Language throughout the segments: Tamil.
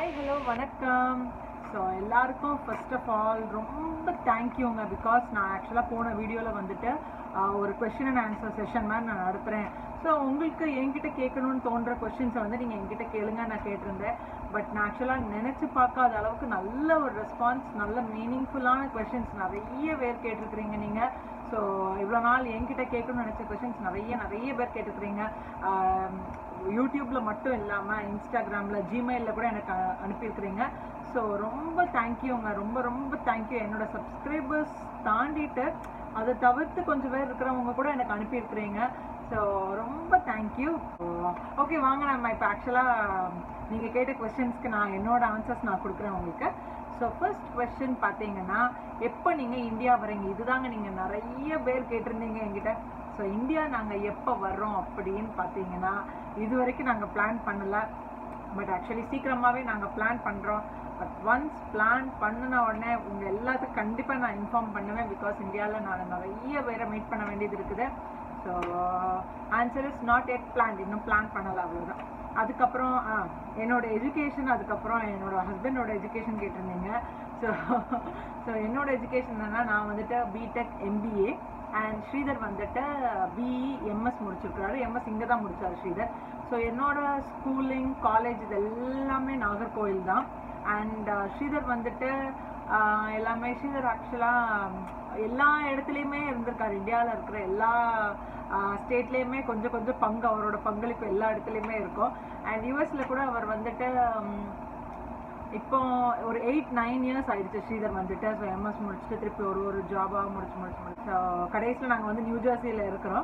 ஹாய் ஹலோ வணக்கம் ஸோ எல்லாருக்கும் ஃபர்ஸ்ட் ஆஃப் ஆல் ரொம்ப தேங்க்யூங்க பிகாஸ் நான் ஆக்சுவலாக போன வீடியோவில் வந்துட்டு ஆஹ், ஒரு கொஷின் அண்ட் ஆன்சர் செஷன் மாதிரி நான் நடத்துகிறேன் ஸோ உங்களுக்கு என்கிட்ட கேட்கணும்னு தோன்ற கொஷின்ஸை வந்து நீங்கள் என்கிட்ட கேளுங்க நான் கேட்டிருந்தேன் பட் நான் ஆக்சுவலாக நினச்சி பார்க்காத அளவுக்கு நல்ல ஒரு ரெஸ்பான்ஸ் நல்ல மீனிங்ஃபுல்லான கொஷின்ஸ் நிறைய பேர் கேட்டிருக்கிறீங்க நீங்கள் ஸோ இவ்வளோ நாள் என்கிட்ட கேட்கணும்னு நினச்ச கொஷின்ஸ் நிறைய நிறைய பேர் கேட்டிருக்கிறீங்க ஆம், யூடியூப்ல மட்டும் இல்லாமல் இன்ஸ்டாகிராமில் ஜிமெயிலில் கூட எனக்கு அ- அனுப்பியிருக்கிறீங்க ஸோ ரொம்ப தேங்க்யூங்க ரொம்ப ரொம்ப தேங்க்யூ என்னோட சப்ஸ்கிரைபர்ஸ் தாண்டிட்டு அதை தவிர்த்து கொஞ்சம் பேர் இருக்கிறவங்க கூட எனக்கு அனுப்பியிருக்கிறீங்க ஸோ ரொம்ப தேங்க்யூ ஓகே வாங்க நம்ம இப்போ ஆக்சுவலாக நீங்கள் கேட்ட கொஸ்டின்ஸ்க்கு நான் என்னோட ஆன்சர்ஸ் நான் கொடுக்குறேன் உங்களுக்கு ஸோ ஃபர்ஸ்ட் கொஸ்டின் பார்த்தீங்கன்னா எப்போ நீங்கள் இந்தியா வரீங்க இதுதாங்க நீங்கள் நிறைய பேர் கேட்டிருந்தீங்க என்கிட்ட ஸோ இந்தியா நாங்கள் எப்போ வர்றோம் அப்படின்னு பார்த்தீங்கன்னா இது வரைக்கும் நாங்கள் பிளான் பண்ணல பட் ஆக்சுவலி சீக்கிரமாகவே நாங்கள் பிளான் பண்ணுறோம் பட் ஒன்ஸ் பிளான் பண்ணின உடனே உங்கள் எல்லாத்துக்கும் கண்டிப்பாக நான் இன்ஃபார்ம் பண்ணுவேன் பிகாஸ் இந்தியாவில் நான் நிறைய பேரை மீட் பண்ண வேண்டியது இருக்குது so answer is not yet plan இன்னும் பிளான் பண்ணலை அவ்வளோதான் அதுக்கப்புறம் ஆ, என்னோட எஜுகேஷன் அதுக்கப்புறம் என்னோட ஹஸ்பண்டோட எஜுகேஷன் கேட்டிருந்தீங்க ஸோ ஸோ என்னோட எஜுகேஷன் என்னன்னா நான் வந்துட்டு பிடெக் எம்பிஏ அண்ட் ஸ்ரீதர் வந்துட்டு பிஇ எம்எஸ் முடிச்சிருக்கிறாரு எம்எஸ் இங்கே தான் முடிச்சாரு ஸ்ரீதர் ஸோ என்னோட ஸ்கூலிங் காலேஜ் இது எல்லாமே நாகர்கோவில் தான் அண்ட் ஸ்ரீதர் வந்துட்டு ஆஹ், எல்லாமே ஸ்ரீதர் ஆக்சுவலாக எல்லா இடத்துலையுமே இருந்திருக்காரு இந்தியாவில் இருக்கிற எல்லா ஸ்டேட்லேயுமே கொஞ்சம் கொஞ்சம் பங்கு அவரோட பங்களிப்பு எல்லா இடத்துலையுமே இருக்கும் அண்ட் யூஎஸ்ல கூட அவர் வந்துட்டு உம், இப்போ ஒரு எயிட் நைன் இயர்ஸ் ஆயிடுச்சு ஸ்ரீதர் வந்துட்டு ஸோ எம்எஸ் முடிச்சுட்டு திருப்பி ஒரு ஒரு ஜாபாக முடிச்சு முடிச்சு முடிச்சு ஸோ கடைசியில் நாங்கள் வந்து நியூ ஜெர்சியில் இருக்கிறோம்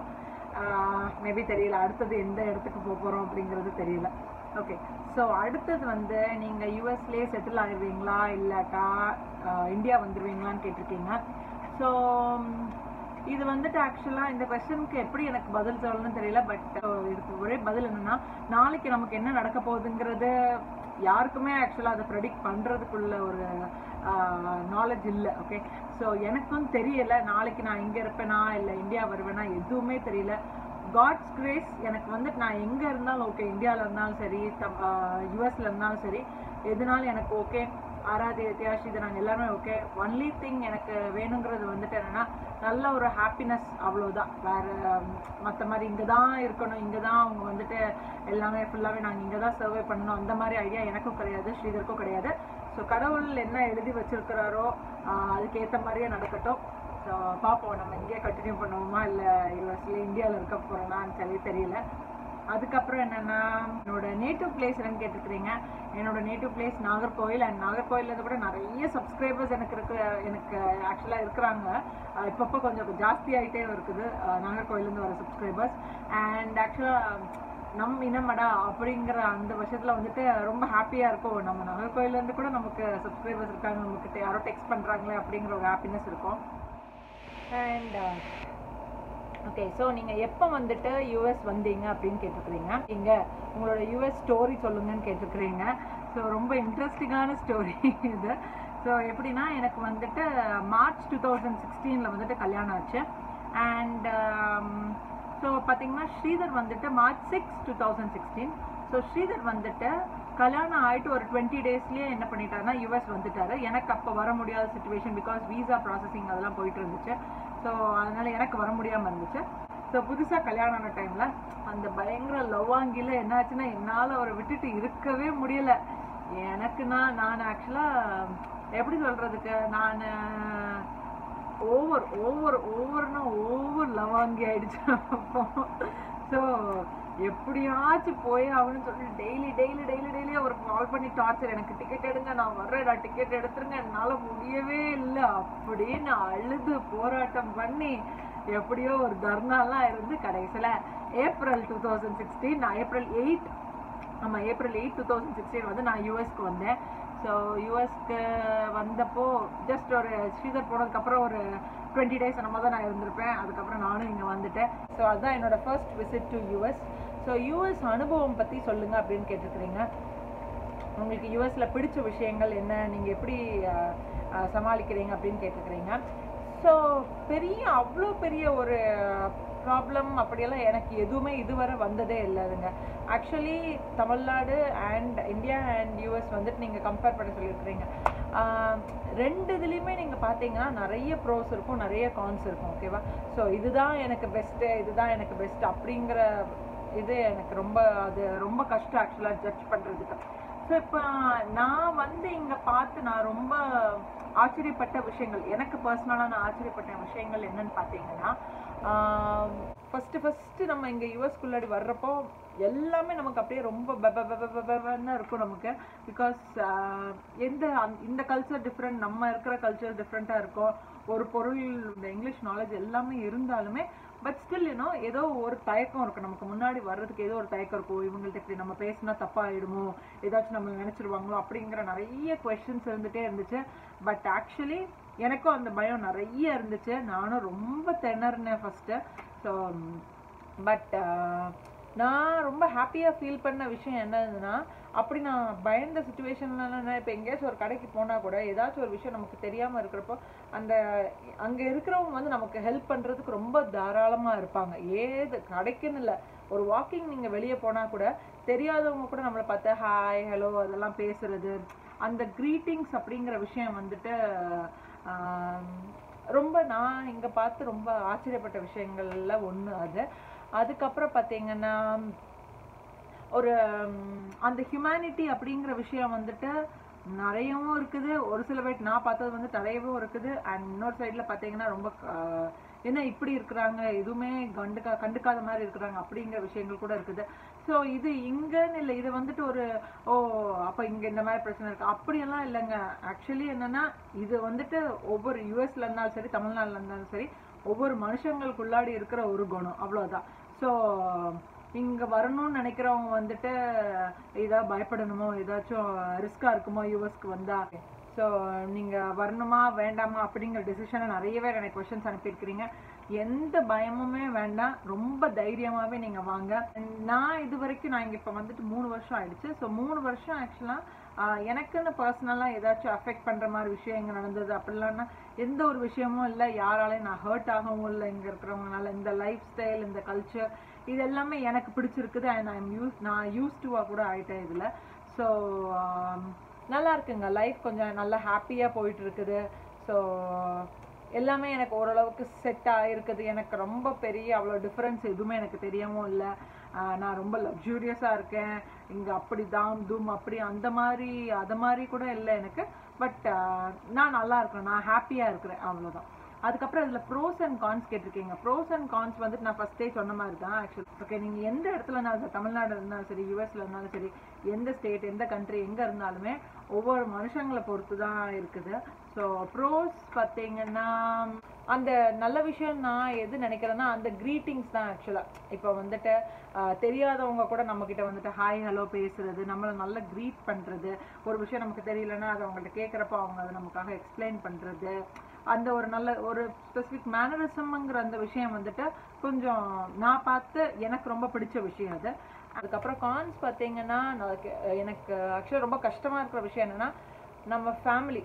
மேபி தெரியல அடுத்தது எந்த இடத்துக்கு போக போகிறோம் அப்படிங்கிறது தெரியல ஓகே ஸோ அடுத்தது வந்து நீங்கள் யூஎஸ்லேயே செட்டில் ஆயிடுவீங்களா இல்லாட்டா ஆஹ், இந்தியா வந்துடுவீங்களான்னு கேட்டிருக்கீங்க ஸோ இது வந்துட்டு ஆக்சுவலாக இந்த கொஸ்டினுக்கு எப்படி எனக்கு பதில் சொல்லணும்னு தெரியல பட் இதுக்கு ஒரே பதில் என்னன்னா நாளைக்கு நமக்கு என்ன நடக்க போகுதுங்கிறது யாருக்குமே ஆக்சுவலாக அதை ப்ரெடிக்ட் பண்ணுறதுக்குள்ள ஒரு நாலேஜ் இல்லை ஓகே ஸோ எனக்கும் தெரியல நாளைக்கு நான் இங்கே இருப்பேனா இல்லை இந்தியா வருவேனா எதுவுமே தெரியல காட்ஸ் கிரேஸ் எனக்கு வந்துட்டு நான் எங்கே இருந்தாலும் ஓகே இந்தியாவில் இருந்தாலும் சரி தம் யூஎஸ்ல இருந்தாலும் சரி எதுனாலும் எனக்கு ஓகே ஆராதி தியாஷ் இது நாங்கள் எல்லாருமே ஓகே ஒன்லி திங் எனக்கு வேணுங்கிறது வந்துட்டு என்னன்னா நல்ல ஒரு ஹாப்பினஸ் அவ்வளோதான் வேற மற்ற மாதிரி இங்கே தான் இருக்கணும் இங்கே தான் அவங்க வந்துட்டு எல்லாமே ஃபுல்லாகவே நாங்கள் இங்கே தான் சர்வே பண்ணணும் அந்த மாதிரி ஐடியா எனக்கும் கிடையாது ஸ்ரீதருக்கும் கிடையாது ஸோ கடவுள் என்ன எழுதி வச்சிருக்கிறாரோ ஆஹ் அதுக்கு ஏற்ற மாதிரியே நடக்கட்டும் ஸோ பார்ப்போம் நம்ம இங்கேயே கண்டினியூ பண்ணுவோமா இல்லை யூஎஸ்ல இந்தியாவில் இருக்க போகிறோம்னான்னு சொல்லி தெரியல அதுக்கப்புறம் என்னன்னா என்னோட நேட்டிவ் பிளேஸ் என்னன்னு கேட்டிருக்கிறீங்க என்னோட நேட்டிவ் பிளேஸ் நாகர்கோவில் அண்ட் நாகர்கோவிலேருந்து கூட நிறைய சப்ஸ்கிரைபர்ஸ் எனக்கு இருக்கு எனக்கு ஆக்சுவலாக இருக்கிறாங்க அஹ் இப்பப்போ கொஞ்சம் ஜாஸ்தி ஆகிட்டே இருக்குது அஹ் நாகர்கோவிலேருந்து வர சப்ஸ்கிரைபர்ஸ் அண்ட் ஆக்சுவலாக நம் இனமடா அப்படிங்கிற அந்த வருஷத்தில் வந்துட்டு ரொம்ப ஹாப்பியாக இருக்கும் நம்ம நாகர்கோவிலேருந்து கூட நமக்கு சப்ஸ்கிரைபர்ஸ் இருக்காங்க நமக்கு யாரோ டெக்ஸ்ட் பண்ணுறாங்களே அப்படிங்கிற ஒரு ஹாப்பினஸ் இருக்கும் அண்ட் ஓகே ஸோ நீங்கள் எப்போ வந்துட்டு யூஎஸ் வந்தீங்க அப்படின்னு கேட்டிருக்கிறீங்க இங்கே உங்களோட யூஎஸ் ஸ்டோரி சொல்லுங்கன்னு கேட்டிருக்கிறீங்க ஸோ ரொம்ப இன்ட்ரெஸ்டிங்கான ஸ்டோரி இது ஸோ எப்படின்னா எனக்கு வந்துட்டு மார்ச் டூ தௌசண்ட் சிக்ஸ்டீனில் வந்துட்டு கல்யாணம் ஆச்சு அண்ட் ஸோ பார்த்தீங்கன்னா ஸ்ரீதர் வந்துட்டு March six two thousand sixteen so Sridhar வந்துட்டு கல்யாணம் ஆயிட்டு ஒரு டுவெண்ட்டி டேஸ்லேயே என்ன பண்ணிட்டாருன்னா யூஎஸ் வந்துட்டாரு எனக்கு அப்போ வர முடியாத சுச்சுவேஷன் பிகாஸ் வீசா ப்ராசஸிங் அதெல்லாம் போயிட்டு இருந்துச்சு ஸோ அதனால எனக்கு வர முடியாமல் இருந்துச்சு ஸோ புதுசாக கல்யாணம் ஆன டைமில் அந்த பயங்கர லவ்வாங்கியில் என்னாச்சுன்னா என்னால் அவரை விட்டுட்டு இருக்கவே முடியல எனக்குன்னா நான் ஆக்சுவலாக எப்படி சொல்கிறதுக்கு நான் ஓவர் ஓவர் ஓவர்னா ஓவர் லவாங்கி ஆயிடுச்சு அப்போ ஸோ எப்படியாச்சும் போய் அவனு சொல்லி டெய்லி டெய்லி டெய்லி டெய்லி அவருக்கு கால் பண்ணி டார்ச்சர் எனக்கு டிக்கெட் எடுங்க நான் வர்றேன் நான் டிக்கெட் எடுத்துருங்க என்னால் முடியவே இல்லை அப்படின்னு அழுது போராட்டம் பண்ணி எப்படியோ ஒரு தர்ணாலாம் இருந்து கடைசியில் ஏப்ரல் டூ தௌசண்ட் சிக்ஸ்டீன் நான் ஏப்ரல் எயிட் ஆமாம் April eight two thousand sixteen வந்து நான் யூஎஸ்க்கு வந்தேன் ஸோ யூஎஸ்க்கு வந்தப்போ ஜஸ்ட் ஒரு ஸ்ரீதர் போனதுக்கப்புறம் ஒரு டுவெண்ட்டி டேஸ் நம்ம தான் நான் இருந்திருப்பேன் அதுக்கப்புறம் நானும் இங்கே வந்துட்டேன் ஸோ அதுதான் என்னோட first visit to US so US அனுபவம் பற்றி சொல்லுங்கள் அப்படின்னு கேட்டிருக்கிறீங்க உங்களுக்கு யூஎஸ்ல பிடிச்ச விஷயங்கள் என்ன நீங்கள் எப்படி அஹ், அஹ், சமாளிக்கிறீங்க அப்படின்னு கேட்டிருக்கிறீங்க ஸோ பெரிய அவ்வளோ பெரிய ஒரு ப்ராப்ளம் அப்படியெல்லாம் எனக்கு எதுவுமே இதுவரை வந்ததே இல்லைங்க actually Tamil Nadu and India and US வந்துட்டு நீங்கள் கம்பேர் பண்ண சொல்லியிருக்கிறீங்க ஆஹ் ரெண்டு இதுலேயுமே நீங்கள் பார்த்தீங்கன்னா நிறைய ப்ரோஸ் இருக்கும் நிறைய கான்ஸ் இருக்கும் ஓகேவா ஸோ இதுதான் எனக்கு பெஸ்ட்டு இதுதான் எனக்கு பெஸ்ட் அப்படிங்கிற இது எனக்கு ரொம்ப அது ரொம்ப கஷ்டம் ஆக்சுவலாக ஜட்ஜ் பண்ணுறதுக்கு ஸோ இப்போ நான் வந்து இங்கே பார்த்து நான் ரொம்ப ஆச்சரியப்பட்ட விஷயங்கள் எனக்கு பர்சனலாக நான் ஆச்சரியப்பட்ட விஷயங்கள் என்னன்னு பார்த்தீங்கன்னா ஃபஸ்ட்டு ஃபஸ்ட்டு நம்ம இங்கே யூஎஸ்குள்ளாடி வர்றப்போ எல்லாமே நமக்கு அப்படியே ரொம்ப பெபன்னு இருக்கும் நமக்கு பிகாஸ் எந்த அந்த- இந்த கல்ச்சர் டிஃப்ரெண்ட் நம்ம இருக்கிற கல்ச்சர் டிஃப்ரெண்ட்டாக இருக்கும் ஒரு பொருள் இந்த இங்கிலீஷ் நாலேஜ் எல்லாமே இருந்தாலுமே பட் ஸ்டில் யூனோ ஏதோ ஒரு தயக்கம் இருக்கும் நமக்கு முன்னாடி வர்றதுக்கு ஏதோ ஒரு தயக்கம் இருக்கும் இவங்கள்ட்ட இப்படி நம்ம பேசினா தப்பாயிடுமோ ஏதாச்சும் நம்ம நினைச்சிருவாங்களோ அப்படிங்கிற நிறைய கொஷின்ஸ் இருந்துட்டே இருந்துச்சு பட் ஆக்சுவலி எனக்கும் அந்த பயம் நிறைய இருந்துச்சு நானும் ரொம்ப திணறினேன் ஃபஸ்ட்டு ஸோ பட் நான் ரொம்ப ஹாப்பியாக ஃபீல் பண்ண விஷயம் என்னதுன்னா அப்படி நான் பயந்த சுச்சுவேஷன்லாம் இப்போ எங்கேயாச்சும் ஒரு கடைக்கு போனால் கூட ஏதாச்சும் ஒரு விஷயம் நமக்கு தெரியாமல் இருக்கிறப்போ அந்த அங்கே இருக்கிறவங்க வந்து நமக்கு ஹெல்ப் பண்ணுறதுக்கு ரொம்ப தாராளமாக இருப்பாங்க ஏது கடைக்குன்னு இல்லை ஒரு வாக்கிங் நீங்கள் வெளியே போனால் கூட தெரியாதவங்க கூட நம்மளை பார்த்து ஹாய் ஹலோ அதெல்லாம் பேசுறது அந்த க்ரீட்டிங்ஸ் அப்படிங்கிற விஷயம் வந்துட்டு ஆம், ரொம்ப நான் இங்கே பார்த்து ரொம்ப ஆச்சரியப்பட்ட விஷயங்கள்ல ஒன்று அது அதுக்கப்புறம் பார்த்தீங்கன்னா ஒரு ம், அந்த ஹியூமனிட்டி அப்படிங்கிற விஷயம் வந்துட்டு நிறையவும் இருக்குது ஒரு சில பேர் நான் பார்த்தது வந்து நிறையவும் இருக்குது அண்ட் இன்னொரு சைடில் பார்த்தீங்கன்னா ரொம்ப ஆஹ், என்ன இப்படி இருக்கிறாங்க எதுவுமே கண்டுக்கா கண்டுக்காத மாதிரி இருக்கிறாங்க அப்படிங்கிற விஷயங்கள் கூட இருக்குது ஸோ இது இங்கன்னு இல்லை இது வந்துட்டு ஒரு ஓ அப்போ இங்கே இந்த மாதிரி பிரச்சனை இருக்கு அப்படியெல்லாம் இல்லைங்க ஆக்சுவலி என்னன்னா இது வந்துட்டு ஒவ்வொரு யூஎஸ்ல இருந்தாலும் சரி தமிழ்நாட்டில் இருந்தாலும் சரி ஒவ்வொரு மனுஷங்களுக்குள்ளாடி இருக்கிற ஒரு குணம் அவ்வளோதான் ஸோ இங்கே வரணும்னு நினைக்கிறவங்க வந்துட்டு ஏதாவது பயப்படணுமோ ஏதாச்சும் ரிஸ்காக இருக்குமோ யூஎஸ்க்கு வந்தா ஸோ நீங்கள் வரணுமா வேண்டாமா அப்படிங்கிற டிசிஷனை நிறைய பேர் எனக்கு கொஷின்ஸ் அனுப்பியிருக்கிறீங்க எந்த பயமுமே வேண்டாம் ரொம்ப தைரியமாகவே நீங்கள் வாங்க நான் இது வரைக்கும் நான் இங்கே இப்போ வந்துட்டு மூணு வருஷம் ஆயிடுச்சு ஸோ மூணு வருஷம் ஆக்சுவலாக எனக்குன்னு பர்சனலாக ஏதாச்சும் அஃபெக்ட் பண்ணுற மாதிரி விஷயம் இங்கே நடந்தது அப்படிலாம்னா எந்த ஒரு விஷயமும் இல்லை யாராலையும் நான் ஹர்ட் ஆகவும் இல்லை இங்கே இருக்கிறவங்கனால இந்த லைஃப் ஸ்டைல் இந்த கல்ச்சர் இது எல்லாமே எனக்கு பிடிச்சிருக்குது அண்ட் ஐம் யூஸ் நான் யூஸ் டுவாக கூட ஆயிட்டேன் இதில் ஸோ நல்லா இருக்குங்க லைஃப் கொஞ்சம் நல்லா ஹாப்பியாக போயிட்டு இருக்குது ஸோ எல்லாமே எனக்கு ஓரளவுக்கு செட் ஆகிருக்குது எனக்கு ரொம்ப பெரிய அவ்வளோ டிஃப்ரென்ஸ் எதுவுமே எனக்கு தெரியவும் இல்லை ஆஹ் நான் ரொம்ப லக்ஸூரியஸாக இருக்கேன் இங்கே அப்படி தாம் தூம் அப்படி அந்த மாதிரி அது மாதிரி கூட இல்லை எனக்கு பட் நான் நல்லா இருக்கிறேன் நான் ஹாப்பியாக இருக்கிறேன் அவ்வளோதான் அதுக்கப்புறம் இதில் ப்ரோஸ் அண்ட் கான்ஸ் கேட்டிருக்கீங்க ப்ரோஸ் அண்ட் கான்ஸ் வந்துட்டு நான் ஃபஸ்ட்டே சொன்ன மாதிரி தான் ஆக்சுவலி ஓகே நீங்கள் எந்த இடத்துல இருந்தாலும் தமிழ்நாடு இருந்தாலும் சரி யூஎஸ்ல இருந்தாலும் சரி எந்த ஸ்டேட் எந்த கண்ட்ரி எங்கே இருந்தாலுமே ஒவ்வொரு மனுஷங்களை பொறுத்து தான் இருக்குது ஸோ ப்ரோஸ் பார்த்தீங்கன்னா அந்த நல்ல விஷயம் நான் எது நினைக்கிறேன்னா அந்த க்ரீட்டிங்ஸ் தான் ஆக்சுவலாக இப்போ வந்துட்டு ஆஹ், தெரியாதவங்க கூட நம்மக்கிட்ட வந்துட்டு ஹாய் ஹலோ பேசுறது நம்மளை நல்லா க்ரீட் பண்ணுறது ஒரு விஷயம் நமக்கு தெரியலன்னா அதை அவங்கள்ட்ட கேட்குறப்போ அவங்க அதை நமக்காக எக்ஸ்பிளைன் பண்ணுறது அந்த ஒரு நல்ல ஒரு ஸ்பெசிஃபிக் மேனரிசம்ங்கிற அந்த விஷயம் வந்துட்டு கொஞ்சம் நான் பார்த்து எனக்கு ரொம்ப பிடிச்ச விஷயம் அது அதுக்கப்புறம் கான்ஸ் பார்த்தீங்கன்னா எனக்கு எனக்கு ஆக்சுவலாக ரொம்ப கஷ்டமாக இருக்கிற விஷயம் என்னென்னா நம்ம ஃபேமிலி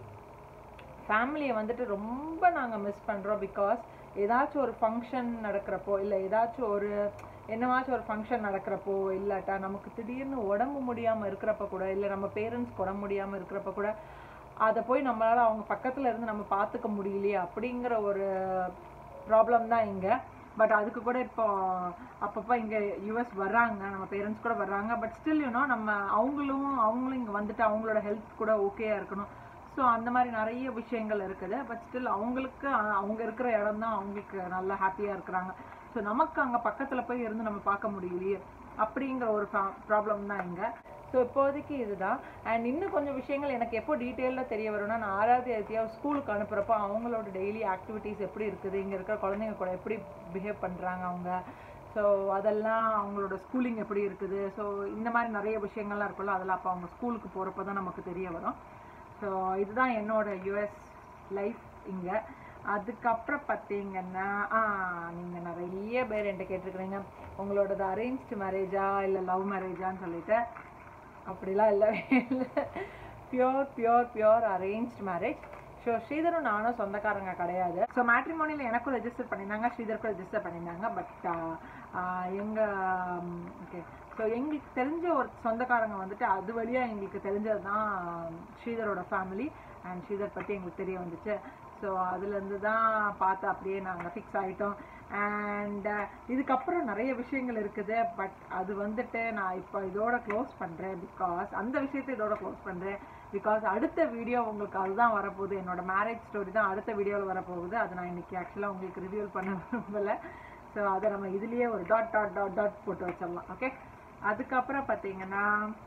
ஃபேமிலியை வந்துட்டு ரொம்ப நாங்கள் மிஸ் பண்ணுறோம் பிகாஸ் ஏதாச்சும் ஒரு ஃபங்க்ஷன் நடக்கிறப்போ இல்லை ஏதாச்சும் ஒரு என்னவாச்சும் ஒரு ஃபங்க்ஷன் நடக்கிறப்போ இல்லாட்டா நமக்கு திடீர்னு உடம்பு முடியாமல் இருக்கிறப்ப கூட இல்லை நம்ம பேரண்ட்ஸ்க்கு உடம்பு முடியாமல் இருக்கிறப்ப கூட அதை போய் நம்மளால் அவங்க பக்கத்தில் இருந்து நம்ம பார்த்துக்க முடியலையே அப்படிங்கிற ஒரு ப்ராப்ளம் தான் இங்கே பட் அதுக்கு கூட இப்போ அப்பப்போ இங்கே யூஎஸ் வர்றாங்க நம்ம பேரண்ட்ஸ் கூட வர்றாங்க பட் ஸ்டில் யூனோ நம்ம அவங்களும் அவங்களும் இங்கே வந்துட்டு அவங்களோட ஹெல்த் கூட ஓகேயா இருக்கணும் ஸோ அந்த மாதிரி நிறைய விஷயங்கள் இருக்குது பட் ஸ்டில் அவங்களுக்கு அ- அவங்க இருக்கிற இடம் தான் அவங்களுக்கு நல்லா ஹாப்பியாக இருக்கிறாங்க ஸோ நமக்கு அங்கே பக்கத்தில் போய் இருந்து நம்ம பார்க்க முடியலையே அப்படிங்கிற ஒரு ப்ராப்ளம் தான் இங்கே ஸோ இப்போதைக்கு இதுதான் அண்ட் இன்னும் கொஞ்சம் விஷயங்கள் எனக்கு எப்போ டீட்டெயிலாக தெரிய வரும்னா நான் ஆறாவது எழுத்தியாக ஸ்கூலுக்கு அனுப்புகிறப்போ அவங்களோட டெய்லி ஆக்டிவிட்டீஸ் எப்படி இருக்குது இங்கே இருக்கிற குழந்தைங்க கூட எப்படி பிஹேவ் பண்ணுறாங்க அவங்க ஸோ அதெல்லாம் அவங்களோட ஸ்கூலிங் எப்படி இருக்குது ஸோ இந்த மாதிரி நிறைய விஷயங்கள்லாம் இருக்குல்ல அதெல்லாம் அப்போ அவங்க ஸ்கூலுக்கு போகிறப்ப தான் நமக்கு தெரிய வரும் ஸோ இதுதான் என்னோட யூஎஸ் லைஃப் இங்கே அதுக்கப்புறம் பார்த்தீங்கன்னா ஆ நீங்கள் நிறைய பேர் என்கிட்ட கேட்டிருக்கிறீங்க உங்களோடது அரேஞ்ச்டு மேரேஜா இல்லை லவ் மேரேஜான்னு சொல்லிட்டு அப்படிலாம் இல்லவே இல்லை pure pure pure arranged marriage so ஸ்ரீதரும் நானும் சொந்தக்காரங்க கிடையாது ஸோ மேட்ரிமோனியில் எனக்கும் ரெஜிஸ்டர் பண்ணியிருந்தாங்க ஸ்ரீதருக்கும் ரெஜிஸ்டர் பண்ணியிருந்தாங்க பட் எங்கள் ஓகே ஸோ எங்களுக்கு தெரிஞ்ச ஒரு சொந்தக்காரங்க வந்துட்டு அது வழியாக எங்களுக்கு தெரிஞ்சது தான் ஸ்ரீதரோட ஃபேமிலி அண்ட் ஸ்ரீதர் பற்றி எங்களுக்கு தெரிய வந்துச்சு ஸோ அதுலேருந்து தான் பார்த்து அப்படியே நாங்கள் ஃபிக்ஸ் ஆகிட்டோம் அண்ட் இதுக்கப்புறம் நிறைய விஷயங்கள் இருக்குது பட் அது வந்துட்டு நான் இப்போ இதோட க்ளோஸ் பண்ணுறேன் பிகாஸ் அந்த விஷயத்தை இதோட க்ளோஸ் பண்ணுறேன் பிகாஸ் அடுத்த வீடியோ உங்களுக்கு அதுதான் வரப்போகுது என்னோட மேரேஜ் ஸ்டோரி தான் அடுத்த வீடியோவில் வரப்போகுது அதை நான் இன்னைக்கு ஆக்சுவலாக உங்களுக்கு ரிவியூல் பண்ண விரும்பலை ஸோ அதை நம்ம இதுலேயே ஒரு டாட் டாட் டாட் டாட் போட்டு வச்சிடலாம் ஓகே அதுக்கப்புறம் பார்த்தீங்கன்னா